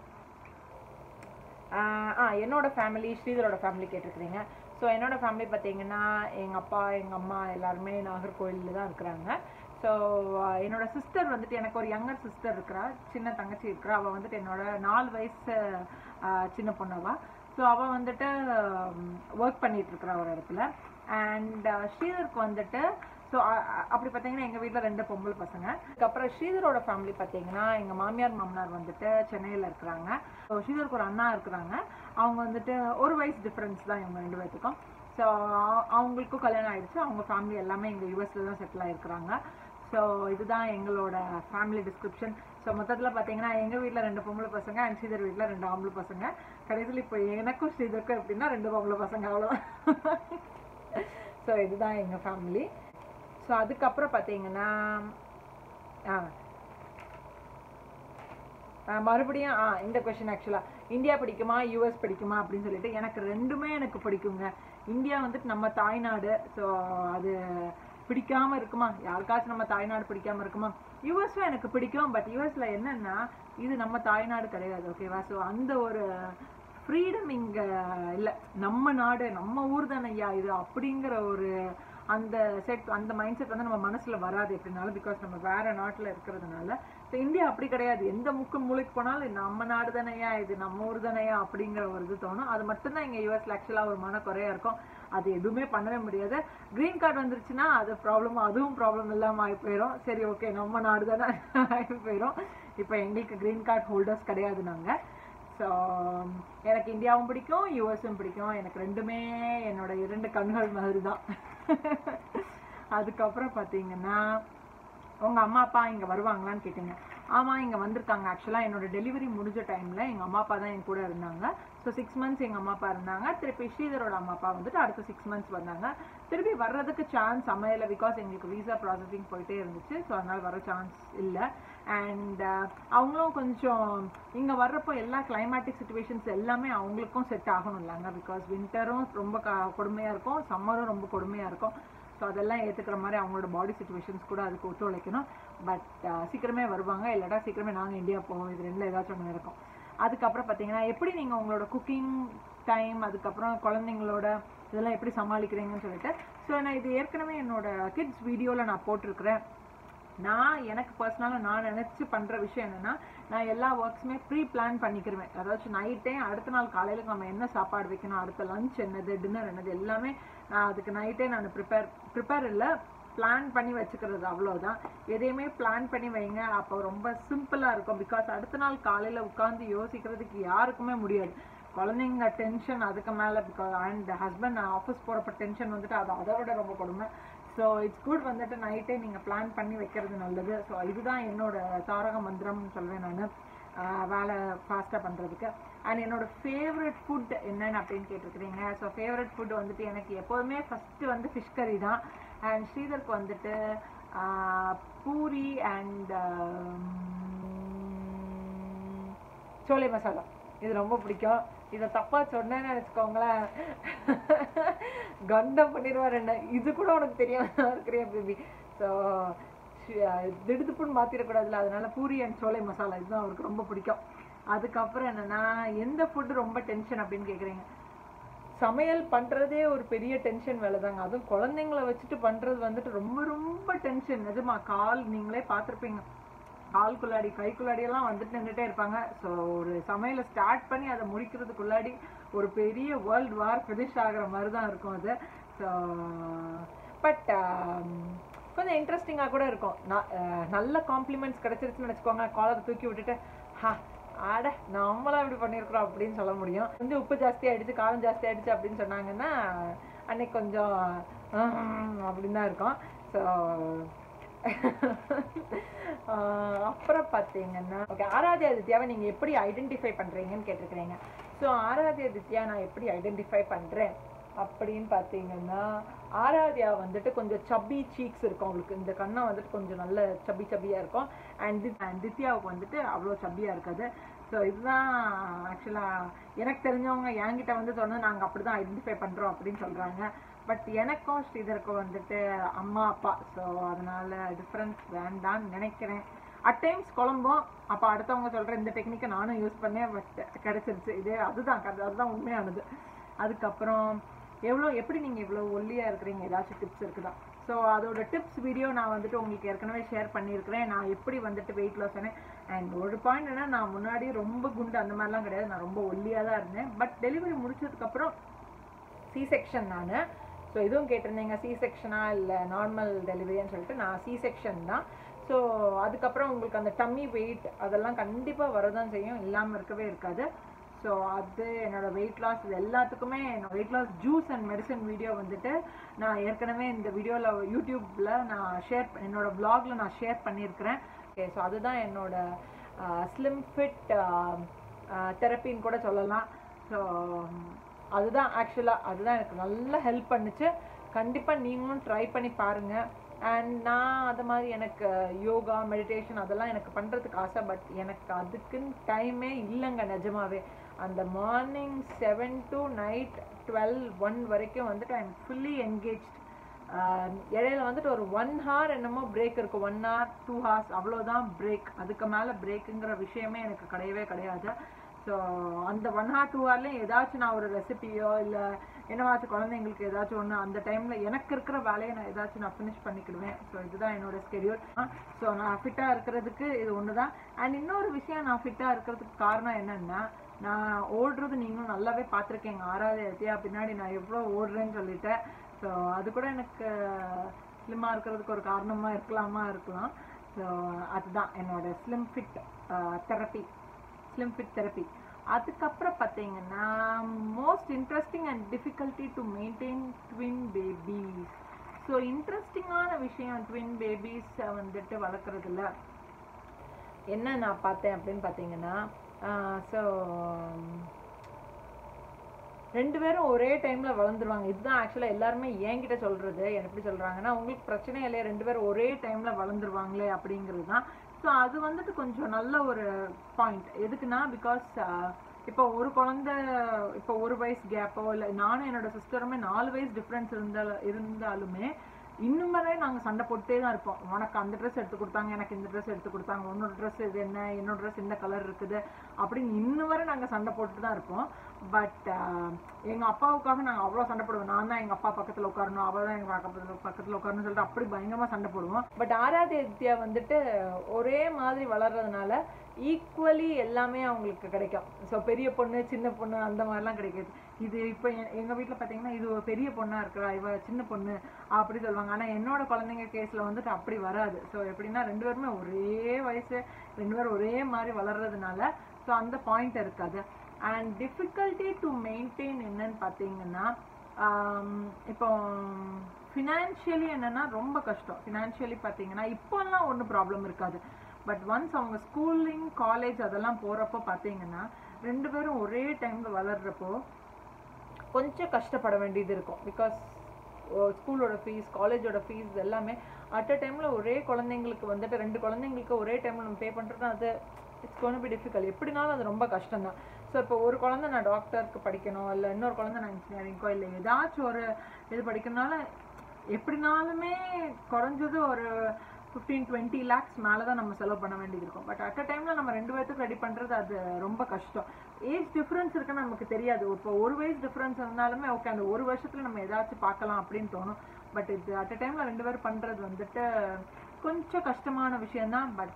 ஆஹ் ஆ என்னோட ஃபேமிலி ஸ்ரீதரோட ஃபேமிலி கேட்டிருக்கிறீங்க ஸோ என்னோட ஃபேமிலி பார்த்தீங்கன்னா எங்கள் அப்பா எங்கள் அம்மா எல்லாருமே நாகர்கோயிலில் தான் இருக்கிறாங்க ஸோ என்னோட சிஸ்டர் வந்துட்டு எனக்கு ஒரு யங்கர் சிஸ்டர் இருக்கிறா சின்ன தங்கச்சி இருக்கிறா அவள் வந்துட்டு என்னோட நாலு வயசு ஆஹ் சின்ன பொண்ணவா ஸோ அவள் வந்துட்டு ஒர்க் பண்ணிட்டு இருக்கிறா ஒரு இடத்துல அண்ட் ஸ்ரீதருக்கு வந்துட்டு ஸோ அப்படி பார்த்தீங்கன்னா எங்கள் வீட்டில் ரெண்டு பொம்பளை பசங்க அதுக்கப்புறம் ஸ்ரீதரோட ஃபேமிலி பார்த்தீங்கன்னா எங்கள் மாமியார் மாமனார் வந்துட்டு சென்னையில் இருக்கிறாங்க ஸோ ஸ்ரீதருக்கு ஒரு அண்ணா இருக்கிறாங்க அவங்க வந்துட்டு ஒரு வயசு டிஃப்ரென்ஸ் தான் இவங்க ரெண்டு பேர்த்துக்கும் ஸோ அவங்களுக்கும் கல்யாணம் ஆயிடுச்சு அவங்க ஃபேமிலி எல்லாமே இங்கே யூஎஸ்ல தான் செட்டில் ஆகிருக்கிறாங்க ஸோ இதுதான் எங்களோட ஃபேமிலி டிஸ்கிரிப்ஷன் ஸோ மொத்தத்தில் பார்த்தீங்கன்னா எங்கள் வீட்டில் ரெண்டு பொம்பளை பசங்க அண்ட் ஸ்ரீதர் வீட்டில் ரெண்டு ஆம்பளை பசங்க கடைசியில் இப்போ எனக்கும் ஸ்ரீதருக்கும் எப்படின்னா ரெண்டு பொம்பளை பசங்க அவ்வளோ ஸோ இதுதான் எங்கள் ஃபேமிலி ஸோ அதுக்கப்புறம் பார்த்தீங்கன்னா ஆ ஆ, மறுபடியும் ஆ இந்த கொஷின் ஆக்சுவலாக இந்தியா பிடிக்குமா யூஎஸ் பிடிக்குமா அப்படின்னு சொல்லிட்டு எனக்கு ரெண்டுமே எனக்கு பிடிக்குங்க இந்தியா வந்துட்டு நம்ம தாய்நாடு ஸோ அது பிடிக்காம இருக்குமா யாருக்காச்சும் நம்ம தாய்நாடு பிடிக்காம இருக்குமா யூஎஸும் எனக்கு பிடிக்கும் பட் யூஎஸ்ல என்னன்னா இது நம்ம தாய்நாடு கிடையாது ஓகேவா ஸோ அந்த ஒரு ஃப்ரீடம் இங்க இல்ல நம்ம நாடு நம்ம ஊர் தானே ஐயா இது அப்படிங்கிற ஒரு அந்த செட் அந்த மைண்ட் செட் வந்து நம்ம மனசுல வராது எப்படினாலும் பிகாஸ் நம்ம வேற நாட்டுல இருக்கிறதுனால ஸோ இந்தியா அப்படி கிடையாது எந்த முக்கு மூளைக்கு போனாலும் நம்ம நாடு தானையா இது நம்ம ஊர் தானையா அப்படிங்கிற ஒரு இது தோணும் அது மட்டும்தான் இங்க யூஎஸ்ல ஆக்சுவலா ஒரு மனக்குறையா இருக்கும் அது எதுவுமே பண்ணவே முடியாது கிரீன் கார்டு வந்துருச்சுன்னா அது ப்ராப்ளம் அதுவும் ப்ராப்ளம் இல்லாம ஆகி போயிடும் சரி ஓகே நம்ம நாடு தானே ஆகி போயிடும் இப்போ எங்களுக்கு கிரீன் கார்டு ஹோல்டர்ஸ் கிடையாது நாங்க ஸோ எனக்கு இந்தியாவும் பிடிக்கும் யூஎஸும் பிடிக்கும் எனக்கு ரெண்டுமே என்னோட இரண்டு கண்கள் மாதிரி தான் அதுக்கப்புறம் பார்த்தீங்கன்னா உங்க அம்மா அப்பா இங்க வருவாங்களான்னு கேட்டீங்க ஆமா இங்க வந்திருக்காங்க ஆக்சுவலா என்னோட டெலிவரி முடிஞ்ச டைம்ல எங்க அம்மா அப்பா தான் என் கூட இருந்தாங்க ஸோ சிக்ஸ் மந்த்ஸ் எங்க அம்மா அப்பா இருந்தாங்க திருப்பி ஸ்ரீதரோட அம்மா அப்பா வந்துட்டு அடுத்த சிக்ஸ் மந்த்ஸ் வந்தாங்க திருப்பி வர்றதுக்கு சான்ஸ் அமையல பிகாஸ் எங்களுக்கு விசா ப்ராசஸிங் போயிட்டே இருந்துச்சு ஸோ அதனால வர சான்ஸ் இல்லை அண்ட் அவங்களும் கொஞ்சம் இங்க வர்றப்போ எல்லா கிளைமேட்டிக் சுச்சுவேஷன்ஸ் எல்லாமே அவங்களுக்கும் செட் ஆகணும் இல்லைங்க பிகாஸ் வின்டரும் ரொம்ப க- கொடுமையா இருக்கும் சம்மரும் ரொம்ப கொடுமையா இருக்கும் ஸோ அதெல்லாம் ஏற்றுக்கிற மாதிரி அவங்களோட பாடி சுச்சுவேஷன்ஸ் கூட அதுக்கு ஒத்துழைக்கணும் பட் சீக்கிரமே வருவாங்க இல்லாட்டா சீக்கிரமே நாங்கள் இந்தியா போவோம் இது ரெண்டில் ஏதாச்சும் ஒன்று இருக்கும் அதுக்கப்புறம் பார்த்தீங்கன்னா எப்படி நீங்கள் உங்களோட குக்கிங் டைம் அதுக்கப்புறம் குழந்தைங்களோட இதெல்லாம் எப்படி சமாளிக்கிறீங்கன்னு சொல்லிட்டு ஸோ நான் இது ஏற்கனவே என்னோட கிட்ஸ் வீடியோவில் நான் போட்டிருக்கிறேன் நான் எனக்கு பர்சனலாக நான் நினச்சி பண்ணுற விஷயம் என்னென்னா நான் எல்லா ஒர்க்ஸுமே ப்ரீ பிளான் பண்ணிக்கிருவேன் அதாச்சும் நைட்டே அடுத்த நாள் காலையில் நம்ம என்ன சாப்பாடு வைக்கணும் அடுத்த லஞ்ச் என்னது டின்னர் என்னது எல்லாமே நான் அதுக்கு நைட்டே நான் ப்ரிப்பேர் ப்ரிப்பேர் இல்லை பிளான் பண்ணி வச்சுக்கிறது அவ்வளவுதான் எதையுமே பிளான் பண்ணி வைங்க அப்போ ரொம்ப சிம்பிளாக இருக்கும் பிகாஸ் அடுத்த நாள் காலையில் உட்காந்து யோசிக்கிறதுக்கு யாருக்குமே முடியாது குழந்தைங்க டென்ஷன் அதுக்கு மேலே பிகாஸ் அண்ட் ஹஸ்பண்ட் ஆஃபீஸ் போகிறப்ப டென்ஷன் வந்துட்டு அது அதை விட ரொம்ப கொடுமை ஸோ இட்ஸ் குட் வந்துட்டு நைட்டே நீங்கள் பிளான் பண்ணி வைக்கிறது நல்லது ஸோ இதுதான் என்னோட தாரக மந்திரம்னு சொல்வேன் நான் வேலை ஃபாஸ்ட்டாக பண்ணுறதுக்கு அண்ட் என்னோட ஃபேவரட் ஃபுட் என்னன்னு அப்படின்னு கேட்டிருக்கிறீங்க ஸோ ஃபேவரட் ஃபுட் வந்துட்டு எனக்கு எப்போதுமே ஃபஸ்ட்டு வந்து ஃபிஷ் கறி தான் அண்ட் ஸ்ரீதருக்கு வந்துட்டு ஆஹ், பூரி அண்ட் சோலை மசாலா இது ரொம்ப பிடிக்கும் இதை தப்பா சொன்னேன்னு நினச்சிக்கோங்களேன் கண்டம் பண்ணிடுவார் என்ன இது கூட உனக்கு தெரியாம இருக்கிறியா பேபி ஸோ திடுதுப்புன்னு மாற்றிடக்கூடாதுல அதனால பூரி அண்ட் சோலை மசாலா இதுதான் அவருக்கு ரொம்ப பிடிக்கும் அதுக்கப்புறம் என்னன்னா எந்த ஃபுட்டு ரொம்ப டென்ஷன் அப்படின்னு கேட்குறீங்க சமையல் பண்றதே ஒரு பெரிய டென்ஷன் வேலை தாங்க அதுவும் குழந்தைங்கள வச்சுட்டு பண்றது வந்துட்டு ரொம்ப ரொம்ப டென்ஷன் நிஜமா கால் நீங்களே பார்த்துருப்பீங்க கால்குள்ளாடி கைக்குள்ளாடி எல்லாம் வந்துட்டு நின்றுட்டே இருப்பாங்க ஸோ ஒரு சமையலை ஸ்டார்ட் பண்ணி அதை முடிக்கிறதுக்குள்ளாடி ஒரு பெரிய வேர்ல்டு வார் ஃபினிஷ் ஆகுற மாதிரி தான் இருக்கும் அது ஸோ பட் கொஞ்சம் இன்ட்ரெஸ்டிங்காக கூட இருக்கும் ந- அஹ் நல்ல காம்ப்ளிமெண்ட்ஸ் கிடைச்சிருச்சுன்னு வச்சுக்கோங்க காலரை தூக்கி விட்டுட்டு ஹா ஆட நம்மளாம் இப்படி பண்ணியிருக்கிறோம் அப்படின்னு சொல்ல முடியும் கொஞ்சம் உப்பு ஜாஸ்தி ஆயிடுச்சு காரம் ஜாஸ்தி ஆயிடுச்சு அப்படின்னு சொன்னாங்கன்னா அன்னைக்கு கொஞ்சம் "ஹம்" அப்படின்னு தான் இருக்கும் ஸோ அப்புறம் பார்த்தீங்கன்னா ஓகே ஆராத்யா தித்யாவை நீங்கள் எப்படி ஐடென்டிஃபை பண்ணுறீங்கன்னு கேட்டிருக்கிறீங்க ஸோ ஆராத்யா தித்யா நான் எப்படி ஐடென்டிஃபை பண்ணுறேன் அப்படின்னு பார்த்தீங்கன்னா ஆராத்யா வந்துட்டு கொஞ்சம் சப்பி சீக்ஸ் இருக்கும் அவளுக்கு இந்த கண்ணை வந்துட்டு கொஞ்சம் நல்ல சப்பி சப்பியாக இருக்கும் அண்ட் அண்ட் தித்யாவுக்கு வந்துட்டு அவ்வளோ சப்பியாக இருக்காது ஸோ இதுதான் ஆக்சுவலாக எனக்கு தெரிஞ்சவங்க என்கிட்ட வந்து சொன்னது நாங்கள் அப்படி தான் ஐடென்டிஃபை பண்ணுறோம் அப்படின்னு சொல்கிறாங்க பட் எனக்கும் ஸ்ரீதருக்கும் வந்துட்டு அம்மா அப்பா ஸோ அதனால டிஃப்ரென்ஸ் வேண்டான்னு நினைக்கிறேன் அட் டைம்ஸ் குழம்பும் அப்போ அடுத்தவங்க சொல்கிற இந்த டெக்னிக்கை நானும் யூஸ் பண்ணேன் பட் கிடைச்சிருச்சு இது அதுதான் கதை- அதுதான் உண்மையானது அதுக்கப்புறம் எவ்வளோ எப்படி நீங்கள் இவ்வளோ ஒல்லியாக இருக்கிறீங்க ஏதாச்சும் டிப்ஸ் இருக்குதா ஸோ அதோட டிப்ஸ் வீடியோ நான் வந்துட்டு உங்களுக்கு ஏற்கனவே ஷேர் பண்ணியிருக்கிறேன் நான் எப்படி வந்துட்டு வெயிட் லாஸ் ஆனேன் அண்ட் ஒரு பாயிண்ட் என்ன நான் முன்னாடி ரொம்ப குண்டு அந்த மாதிரிலாம் கிடையாது நான் ரொம்ப ஒல்லியாக தான் இருந்தேன் பட் டெலிவரி முடிச்சதுக்கப்புறம் சி செக்ஷன் நான் ஸோ இதுவும் கேட்டிருந்தீங்க சி செக்ஷனா இல்லை நார்மல் டெலிவரின்னு சொல்லிட்டு நான் சி செக்ஷன் தான் ஸோ அதுக்கப்புறம் உங்களுக்கு அந்த டம்மி வெயிட் அதெல்லாம் கண்டிப்பாக வரதான் செய்யும் இல்லாமல் இருக்கவே இருக்காது ஸோ அது என்னோட வெயிட் லாஸ் இது எல்லாத்துக்குமே என்னோட weight loss juice and medicine video வந்துட்டு நான் ஏற்கனவே இந்த வீடியோவில் யூடியூப்பில் நான் ஷேர் என்னோட vlogல நான் ஷேர் பண்ணியிருக்கிறேன் ஓகே ஸோ அதுதான் என்னோட ஸ்லிம் ஃபிட் தெரப்பின்னு கூட சொல்லலாம் ஸோ அதுதான் ஆக்சுவலாக அதுதான் எனக்கு நல்லா ஹெல்ப் பண்ணுச்சு கண்டிப்பாக நீங்களும் ட்ரை பண்ணி பாருங்கள் அண்ட் நான் அது மாதிரி எனக்கு யோகா மெடிடேஷன் அதெல்லாம் எனக்கு பண்ணுறதுக்கு ஆசை பட் எனக்கு அதுக்குன்னு டைமே இல்லைங்க நிஜமாவே அந்த morning seven to night twelve one வரைக்கும் வந்துட்டு ஐ எம் ஃபுல்லி என்கேஜ்ட் இடையில வந்துட்டு ஒரு ஒன் ஹார் என்னமோ பிரேக் இருக்கும் ஒன் ஹார் டூ ஹார்ஸ் அவ்வளோதான் பிரேக் அதுக்கு மேலே பிரேக்குங்கிற விஷயமே எனக்கு கிடையவே கிடையாது ஸோ அந்த ஒன் ஹார் டூ ஹார்லேயும் ஏதாச்சும் நான் ஒரு ரெசிபியோ இல்லை என்னவாச்சும் குழந்தைங்களுக்கு ஏதாச்சும் ஒன்று அந்த டைமில் எனக்கு இருக்கிற வேலையை நான் ஏதாச்சும் நான் ஃபினிஷ் பண்ணிக்கிடுவேன் ஸோ இதுதான் என்னோட ஸ்கெடியூல் ஸோ நான் ஃபிட்டாக இருக்கிறதுக்கு இது ஒன்று தான் அண்ட் இன்னொரு விஷயம் நான் ஃபிட்டாக இருக்கிறதுக்கு காரணம் என்னன்னா நான் ஓடுறது நீங்களும் நல்லாவே பார்த்துருக்கீங்க ஆறாவது எத்தியா பின்னாடி நான் எவ்வளோ ஓடுறேன்னு சொல்லிட்டேன் ஸோ அது கூட எனக்கு ஸ்லிம்மாக இருக்கிறதுக்கு ஒரு காரணமாக இருக்கலாமா இருக்கலாம் ஸோ அதுதான் என்னோட slim fit therapy slim fit therapy அதுக்கப்புறம் பார்த்தீங்கன்னா most interesting and difficulty to maintain twin babies so இன்ட்ரெஸ்டிங்கான விஷயம் ட்வின் பேபிஸ் வந்துட்டு வளர்க்குறதுல என்ன நான் பார்த்தேன் அப்படின்னு பார்த்தீங்கன்னா ஸோ ரெண்டு பேரும் ஒரே டைம்ல வளர்ந்துருவாங்க இதுதான் ஆக்சுவலாக எல்லாருமே என்கிட்ட சொல்றது என்ன எப்படி சொல்றாங்கன்னா உங்களுக்கு பிரச்சனை இல்லையா ரெண்டு பேரும் ஒரே டைம்ல வளர்ந்துருவாங்களே அப்படிங்கிறது தான் ஸோ அது வந்துட்டு கொஞ்சம் நல்ல ஒரு பாயிண்ட் எதுக்குன்னா பிகாஸ் இப்போ ஒரு குழந்தை இப்போ ஒரு வயசு கேப்போ இல்லை நானும் என்னோட சிஸ்டருமே நாலு வயசு டிஃப்ரென்ஸ் இருந்தால இருந்தாலுமே இன்னும் வரை நாங்கள் சண்டை போட்டே தான் இருப்போம் உனக்கு அந்த ட்ரெஸ் எடுத்து கொடுத்தாங்க எனக்கு இந்த ட்ரெஸ் எடுத்து கொடுத்தாங்க உன்னோட ட்ரெஸ் இது என்ன என்னோட ட்ரெஸ் இந்த கலர் இருக்குது அப்படின்னு இன்னும் வரை நாங்கள் சண்டை போட்டு தான் இருப்போம் பட் எங்கள் அப்பாவுக்காக நாங்கள் அவ்வளோ சண்டை போடுவோம் நான் தான் எங்கள் அப்பா பக்கத்தில் உட்காரணும் அவள் தான் எங்கள் பக்கத்தில் பக்கத்தில் உட்காரணும்னு சொல்லிட்டு அப்படி பயங்கரமாக சண்டை போடுவோம் பட் ஆராதித்யா வந்துட்டு ஒரே மாதிரி வளர்றதுனால ஈக்குவலி எல்லாமே அவங்களுக்கு கிடைக்கும் ஸோ பெரிய பொண்ணு சின்ன பொண்ணு அந்த மாதிரிலாம் கிடைக்காது இது இப்போ எங்கள் வீட்டில் பார்த்தீங்கன்னா இது ஒரு பெரிய பொண்ணாக இருக்கிறா இவ சின்ன பொண்ணு அப்படி சொல்லுவாங்க ஆனால் என்னோட குழந்தைங்க கேஸில் வந்துட்டு அப்படி வராது ஸோ எப்படின்னா ரெண்டு பேருமே ஒரே வயசு ரெண்டு பேரும் ஒரே மாதிரி வளர்றதுனால ஸோ அந்த பாயிண்ட் இருக்காது அண்ட் டிஃபிகல்ட்டி டு மெயின்டைன் என்னன்னு பார்த்தீங்கன்னா ஆம், இப்போ ஃபினான்ஷியலி என்னன்னா ரொம்ப கஷ்டம் ஃபினான்ஷியலி பார்த்தீங்கன்னா இப்போல்லாம் ஒன்றும் ப்ராப்ளம் இருக்காது பட் ஒன்ஸ் அவங்க ஸ்கூலிங் காலேஜ் அதெல்லாம் போகிறப்போ பார்த்தீங்கன்னா ரெண்டு பேரும் ஒரே டைமில் வளர்றப்போ கொஞ்சம் கஷ்டப்பட வேண்டியது இருக்கும் பிகாஸ் ஸ்கூலோட ஃபீஸ் காலேஜோட ஃபீஸ் எல்லாமே அட் அ டைமில் ஒரே குழந்தைங்களுக்கு வந்துட்டு ரெண்டு குழந்தைங்களுக்கு ஒரே டைமில் நம்ம பே பண்ணுறது அது இட்ஸ் கோன் பி டிஃபிகல்ட் எப்படினாலும் அது ரொம்ப கஷ்டம் தான் ஸோ இப்போ ஒரு குழந்தை நான் டாக்டருக்கு படிக்கணும் இல்லை இன்னொரு குழந்தை நான் இன்ஜினியரிங்கோ இல்லை ஏதாச்சும் ஒரு இது படிக்கிறதுனால எப்படினாலுமே குறைஞ்சது ஒரு ஃபிஃப்டீன் டுவெண்ட்டி லேக்ஸ் மேலே தான் நம்ம செலவு பண்ண வேண்டியது இருக்கும் பட் அட் அ டைமில் நம்ம ரெண்டு பேர்த்துக்கு ரெடி பண்ணுறது அது ரொம்ப கஷ்டம் ஏஜ் டிஃப்ரென்ஸ் இருக்குன்னு நமக்கு தெரியாது இப்போ ஒரு வயசு டிஃப்ரென்ஸ் இருந்தாலுமே ஓகே அந்த ஒரு வருஷத்தில் நம்ம ஏதாச்சும் பார்க்கலாம் அப்படின்னு தோணும் பட் இது அட் அ டைமில் ரெண்டு பேரும் பண்ணுறது வந்துட்டு கொஞ்சம் கஷ்டமான விஷயம்தான் பட்